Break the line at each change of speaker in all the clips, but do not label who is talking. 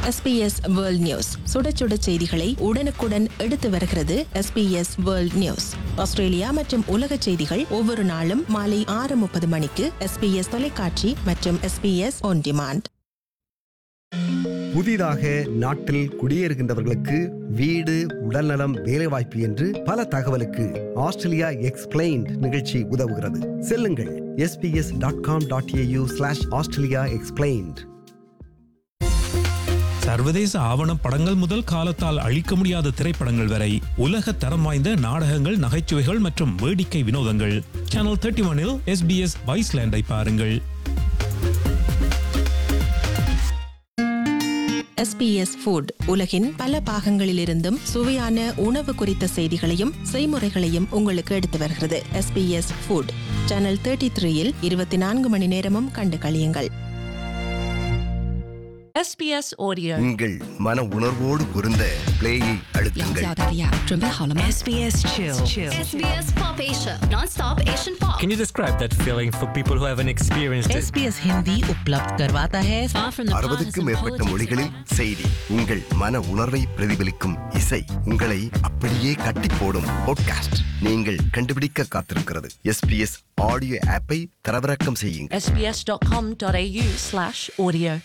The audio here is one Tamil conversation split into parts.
எஸ்பிஎஸ் வேர்ல்ட் நியூஸ் சுட சுட செய்திகளை உடனுக்குடன் எடுத்து வருகிறது எஸ்பிஎஸ் வேர்ல்ட் நியூஸ் ஆஸ்திரேலியா மற்றும் உலக செய்திகள் ஒவ்வொரு நாளும் மாலை ஆறு முப்பது மணிக்கு எஸ்பிஎஸ் தொலைக்காட்சி மற்றும் எஸ்பிஎஸ் ஒன் டிமாண்ட்
புதிதாக நாட்டில் குடியேறுகின்றவர்களுக்கு வீடு உடல்நலம் வேலைவாய்ப்பு என்று பல தகவலுக்கு ஆஸ்திரேலியா எக்ஸ்பிளைன்ட் நிகழ்ச்சி உதவுகிறது செல்லுங்கள் SBS dot com dot AU slash Australia explained
சர்வதேச ஆவண படங்கள் முதல் காலத்தால் அழிக்க முடியாத திரைப்படங்கள் வரை உலக தரம் வாய்ந்த நாடகங்கள் நகைச்சுவைகள் மற்றும் வேடிக்கை வினோதங்கள் சேனல் தேர்ட்டி ஒனில் எஸ்பிஎஸ் வைஸ்லேண்டை பாருங்கள்
எஸ்பிஎஸ் ஃபுட் உலகின் பல பாகங்களிலிருந்தும் சுவையான உணவு குறித்த செய்திகளையும் செய்முறைகளையும் உங்களுக்கு எடுத்து வருகிறது எஸ்பிஎஸ் ஃபுட் சேனல் தேர்ட்டி த்ரீயில் இருபத்தி நான்கு மணி நேரமும் கண்டு களியுங்கள்
SBS Audio.
உங்கள் மன உணர்வோடு பொருந்த பிளேயை
要
அழுத்துங்கள்
加大利亚，准备好了吗
SBS Chill.
SBS Pop Asia, non-stop Asian pop.
Can you describe that feeling for people who haven't experienced it?
SBS Hindi उपलब्ध करवाता है
Far from the
அறுபதுக்கும் மேற்பட்ட மொழிகளில் செய்தி உங்கள் மன உணர்வை பிரதிபலிக்கும் இசை உங்களை அப்படியே கட்டி போடும் பாட்காஸ்ட் நீங்கள் கண்டுபிடிக்க காத்திருக்கிறது எஸ்பிஎஸ் ஆடியோ ஆப்பை தரவிறக்கம் செய்யுங்கள்
sbs.com.au slash audio.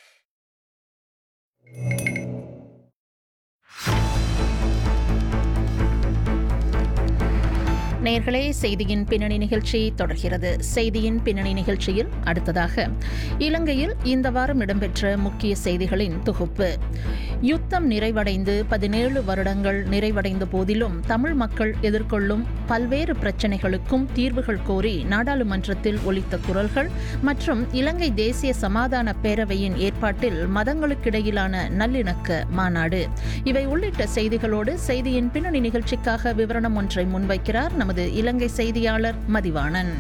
நேர்களே செய்தியின் பின்னணி நிகழ்ச்சி தொடர்கிறது செய்தியின் பின்னணி நிகழ்ச்சியில் அடுத்ததாக இலங்கையில் இந்த வாரம் இடம்பெற்ற முக்கிய செய்திகளின் தொகுப்பு யுத்தம் நிறைவடைந்து பதினேழு வருடங்கள் நிறைவடைந்த போதிலும் தமிழ் மக்கள் எதிர்கொள்ளும் பல்வேறு பிரச்சினைகளுக்கும் தீர்வுகள் கோரி நாடாளுமன்றத்தில் ஒலித்த குரல்கள் மற்றும் இலங்கை தேசிய சமாதான பேரவையின் ஏற்பாட்டில் மதங்களுக்கிடையிலான நல்லிணக்க மாநாடு இவை உள்ளிட்ட செய்திகளோடு செய்தியின் பின்னணி நிகழ்ச்சிக்காக விவரணம் ஒன்றை முன்வைக்கிறார் நமது இலங்கை செய்தியாளர் மதிவாணன்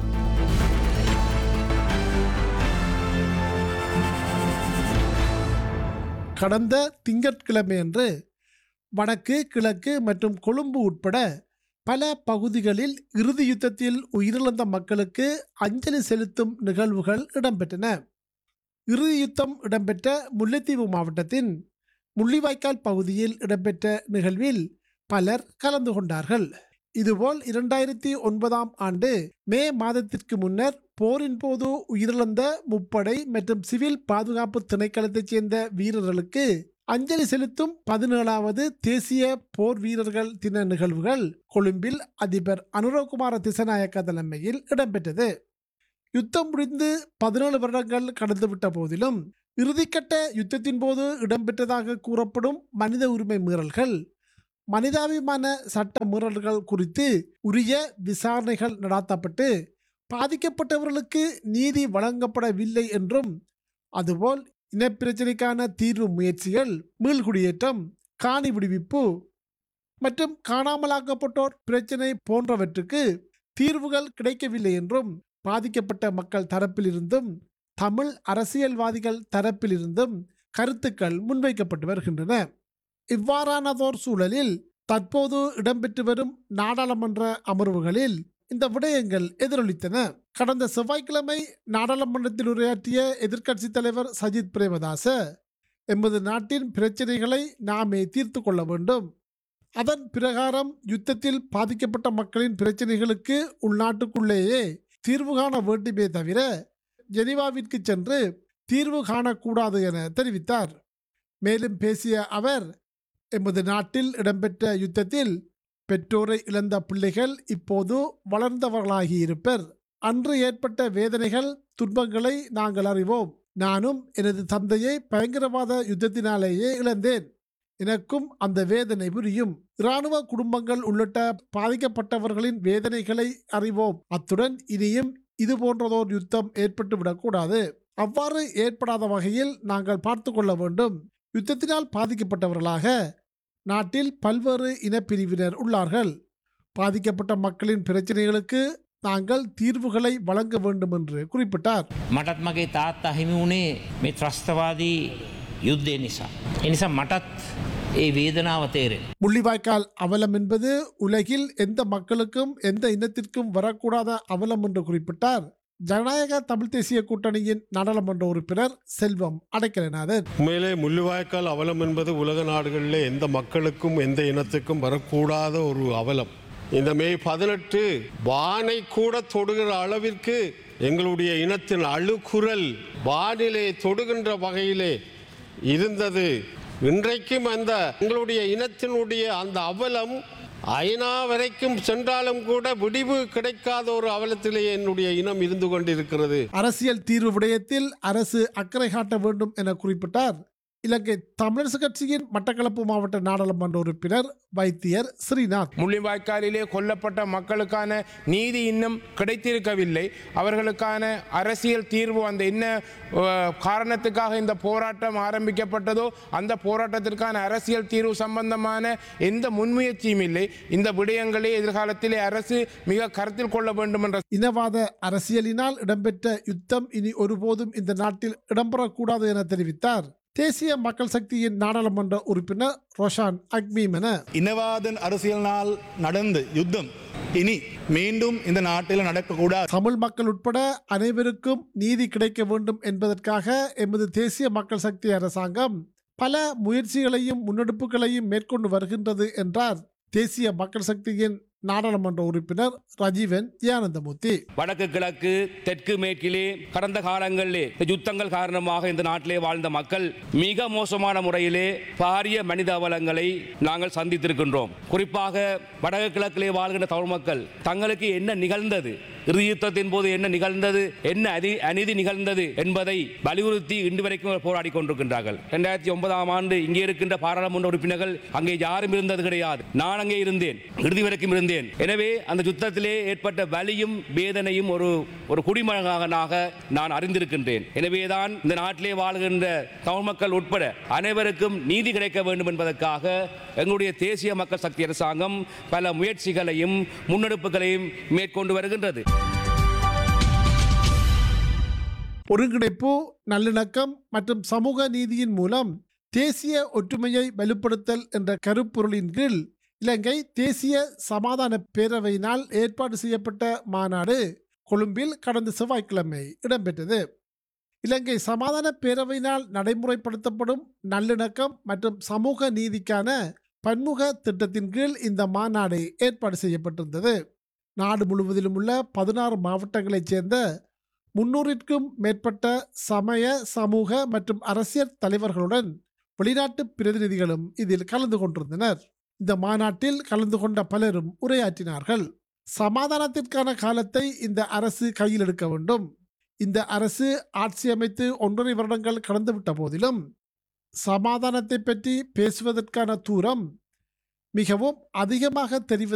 கடந்த திங்கட்கிழமையன்று வடக்கு கிழக்கு மற்றும் கொழும்பு உட்பட பல பகுதிகளில் இறுதி யுத்தத்தில் உயிரிழந்த மக்களுக்கு அஞ்சலி செலுத்தும் நிகழ்வுகள் இடம்பெற்றன இறுதி யுத்தம் இடம்பெற்ற முல்லைத்தீவு மாவட்டத்தின் முள்ளிவாய்க்கால் பகுதியில் இடம்பெற்ற நிகழ்வில் பலர் கலந்து கொண்டார்கள் இதுபோல் இரண்டாயிரத்தி ஒன்பதாம் ஆண்டு மே மாதத்திற்கு முன்னர் போரின் போது உயிரிழந்த முப்படை மற்றும் சிவில் பாதுகாப்பு திணைக்களத்தைச் சேர்ந்த வீரர்களுக்கு அஞ்சலி செலுத்தும் பதினேழாவது தேசிய போர் வீரர்கள் தின நிகழ்வுகள் கொழும்பில் அதிபர் அனுரகுமார திசநாயக்க தலைமையில் இடம்பெற்றது யுத்தம் முடிந்து பதினேழு வருடங்கள் கடந்துவிட்ட போதிலும் இறுதிக்கட்ட யுத்தத்தின் போது இடம்பெற்றதாக கூறப்படும் மனித உரிமை மீறல்கள் மனிதாபிமான சட்ட மீறல்கள் குறித்து உரிய விசாரணைகள் நடாத்தப்பட்டு பாதிக்கப்பட்டவர்களுக்கு நீதி வழங்கப்படவில்லை என்றும் அதுபோல் இனப்பிரச்சினைக்கான தீர்வு முயற்சிகள் மீள்குடியேற்றம் காணி விடுவிப்பு மற்றும் காணாமலாக்கப்பட்டோர் பிரச்சினை போன்றவற்றுக்கு தீர்வுகள் கிடைக்கவில்லை என்றும் பாதிக்கப்பட்ட மக்கள் தரப்பிலிருந்தும் தமிழ் அரசியல்வாதிகள் தரப்பிலிருந்தும் கருத்துக்கள் முன்வைக்கப்பட்டு வருகின்றன இவ்வாறானதோர் சூழலில் தற்போது இடம்பெற்று வரும் நாடாளுமன்ற அமர்வுகளில் இந்த விடயங்கள் எதிரொலித்தன கடந்த செவ்வாய்க்கிழமை நாடாளுமன்றத்தில் உரையாற்றிய எதிர்க்கட்சித் தலைவர் சஜித் பிரேமதாச எமது நாட்டின் பிரச்சனைகளை நாமே தீர்த்து கொள்ள வேண்டும் அதன் பிரகாரம் யுத்தத்தில் பாதிக்கப்பட்ட மக்களின் பிரச்சனைகளுக்கு உள்நாட்டுக்குள்ளேயே தீர்வு காண வேண்டுமே தவிர ஜெனீவாவிற்கு சென்று தீர்வு காணக்கூடாது என தெரிவித்தார் மேலும் பேசிய அவர் எமது நாட்டில் இடம்பெற்ற யுத்தத்தில் பெற்றோரை இழந்த பிள்ளைகள் இப்போது வளர்ந்தவர்களாகியிருப்பர் அன்று ஏற்பட்ட வேதனைகள் துன்பங்களை நாங்கள் அறிவோம் நானும் எனது தந்தையை பயங்கரவாத யுத்தத்தினாலேயே இழந்தேன் எனக்கும் அந்த வேதனை புரியும் இராணுவ குடும்பங்கள் உள்ளிட்ட பாதிக்கப்பட்டவர்களின் வேதனைகளை அறிவோம் அத்துடன் இனியும் இது போன்றதோர் யுத்தம் ஏற்பட்டுவிடக்கூடாது அவ்வாறு ஏற்படாத வகையில் நாங்கள் பார்த்து கொள்ள வேண்டும் யுத்தத்தினால் பாதிக்கப்பட்டவர்களாக நாட்டில் பல்வேறு இனப்பிரிவினர் உள்ளார்கள் பாதிக்கப்பட்ட மக்களின் பிரச்சனைகளுக்கு நாங்கள் தீர்வுகளை வழங்க வேண்டும் என்று குறிப்பிட்டார்
මටත් මගේ තාත් අහිමි වුණේ මේ ත්‍රස්තවාදී යුද්ධය නිසා. එනිසා මටත් ඒ වේදනාව තේරෙන.
முள்ளிவாய்க்கால் அவலம் என்பது உலகில் எந்த மக்களுக்கும் எந்த இனத்திற்கும் வரக்கூடாத அவலம் என்று குறிப்பிட்டார் ஜனநாயக தமிழ் தேசிய கூட்டணியின் நாடாளுமன்ற உறுப்பினர் செல்வம் அடைக்கலநாதன்
உண்மையிலே முள்ளிவாய்க்கால் அவலம் என்பது உலக நாடுகளில் எந்த மக்களுக்கும் எந்த இனத்துக்கும் வரக்கூடாத ஒரு அவலம் இந்த மே பதினெட்டு வானை கூட தொடுகிற அளவிற்கு எங்களுடைய இனத்தின் அழுக்குரல் வானிலே தொடுகின்ற வகையிலே இருந்தது இன்றைக்கும் அந்த எங்களுடைய இனத்தினுடைய அந்த அவலம் ஐநா வரைக்கும் சென்றாலும் கூட விடிவு கிடைக்காத ஒரு அவலத்திலே என்னுடைய இனம் இருந்து கொண்டிருக்கிறது
அரசியல் தீர்வு விடயத்தில் அரசு அக்கறை காட்ட வேண்டும் என குறிப்பிட்டார் இலங்கை தமிழரசு கட்சியின் மட்டக்களப்பு மாவட்ட நாடாளுமன்ற உறுப்பினர் வைத்தியர் ஸ்ரீநாத்
முள்ளிவாய்க்காலிலே கொல்லப்பட்ட மக்களுக்கான நீதி இன்னும் கிடைத்திருக்கவில்லை அவர்களுக்கான அரசியல் தீர்வு அந்த என்ன அஹ், காரணத்துக்காக இந்த போராட்டம் ஆரம்பிக்கப்பட்டதோ அந்த போராட்டத்திற்கான அரசியல் தீர்வு சம்பந்தமான எந்த முன்முயற்சியும் இல்லை இந்த விடயங்களை எதிர்காலத்திலே அரசு மிக கருத்தில் கொள்ள வேண்டும் என்ற
இனவாத அரசியலினால் இடம்பெற்ற யுத்தம் இனி ஒருபோதும் இந்த நாட்டில் இடம்பெறக்கூடாது என தெரிவித்தார் தேசிய மக்கள் சக்தியின் நாடாளுமன்ற உறுப்பினர் ரோஷான் அக்மீம் என
இனவாதன் அரசியலினால் நடந்த யுத்தம் இனி மீண்டும் இந்த நாட்டில் நடக்கக்கூடாது
தமிழ் மக்கள் உட்பட அனைவருக்கும் நீதி கிடைக்க வேண்டும் என்பதற்காக எமது தேசிய மக்கள் சக்தி அரசாங்கம் பல முயற்சிகளையும் முன்னெடுப்புகளையும் மேற்கொண்டு வருகின்றது என்றார் தேசிய மக்கள் சக்தியின் நாடாளுமன்ற உறுப்பினர் ரஜீவன் தியானந்தமூர்த்தி
வடக்கு கிழக்கு தெற்கு மேற்கிலே கடந்த காலங்களிலே இந்த யுத்தங்கள் காரணமாக இந்த நாட்டிலே வாழ்ந்த மக்கள் மிக மோசமான முறையிலே பாரிய மனித அவலங்களை நாங்கள் சந்தித்திருக்கின்றோம் குறிப்பாக வடக்கு கிழக்கிலே வாழ்கின்ற தமிழ் மக்கள் தங்களுக்கு என்ன நிகழ்ந்தது இறுதி யுத்தத்தின் போது என்ன நிகழ்ந்தது என்ன அதி அநீதி நிகழ்ந்தது என்பதை வலியுறுத்தி இன்று வரைக்கும் போராடி கொண்டிருக்கின்றார்கள் இரண்டாயிரத்தி ஒன்பதாம் ஆண்டு இங்கே இருக்கின்ற பாராளுமன்ற உறுப்பினர்கள் அங்கே யாரும் இருந்தது கிடையாது நான் அங்கே இருந்தேன் இறுதி வரைக்கும் இருந்தேன் எனவே அந்த யுத்தத்திலே ஏற்பட்ட வலியும் வேதனையும் ஒரு ஒரு குடிமகனாக நான் அறிந்திருக்கின்றேன் எனவேதான் இந்த நாட்டிலே வாழ்கின்ற தமிழ் மக்கள் உட்பட அனைவருக்கும் நீதி கிடைக்க வேண்டும் என்பதற்காக எங்களுடைய தேசிய மக்கள் சக்தி அரசாங்கம் பல முயற்சிகளையும் முன்னெடுப்புகளையும் மேற்கொண்டு வருகின்றது
ஒருங்கிணைப்பு நல்லிணக்கம் மற்றும் சமூக நீதியின் மூலம் தேசிய ஒற்றுமையை வலுப்படுத்தல் என்ற கருப்பொருளின் கீழ் இலங்கை தேசிய சமாதான பேரவையினால் ஏற்பாடு செய்யப்பட்ட மாநாடு கொழும்பில் கடந்த செவ்வாய்க்கிழமை இடம்பெற்றது இலங்கை சமாதான பேரவையினால் நடைமுறைப்படுத்தப்படும் நல்லிணக்கம் மற்றும் சமூக நீதிக்கான பன்முக திட்டத்தின் கீழ் இந்த மாநாடு ஏற்பாடு செய்யப்பட்டிருந்தது நாடு முழுவதிலும் உள்ள பதினாறு மாவட்டங்களைச் சேர்ந்த முன்னூறிற்கும் மேற்பட்ட சமய சமூக மற்றும் அரசியல் தலைவர்களுடன் வெளிநாட்டு பிரதிநிதிகளும் இதில் கலந்து கொண்டிருந்தனர் இந்த மாநாட்டில் கலந்து கொண்ட பலரும் உரையாற்றினார்கள் சமாதானத்திற்கான காலத்தை இந்த அரசு கையில் எடுக்க வேண்டும் இந்த அரசு ஆட்சி அமைத்து ஒன்றரை வருடங்கள் கடந்துவிட்ட போதிலும் சமாதானத்தை பற்றி பேசுவதற்கான தூரம் மிகவும் அதிகமாக தெரிவது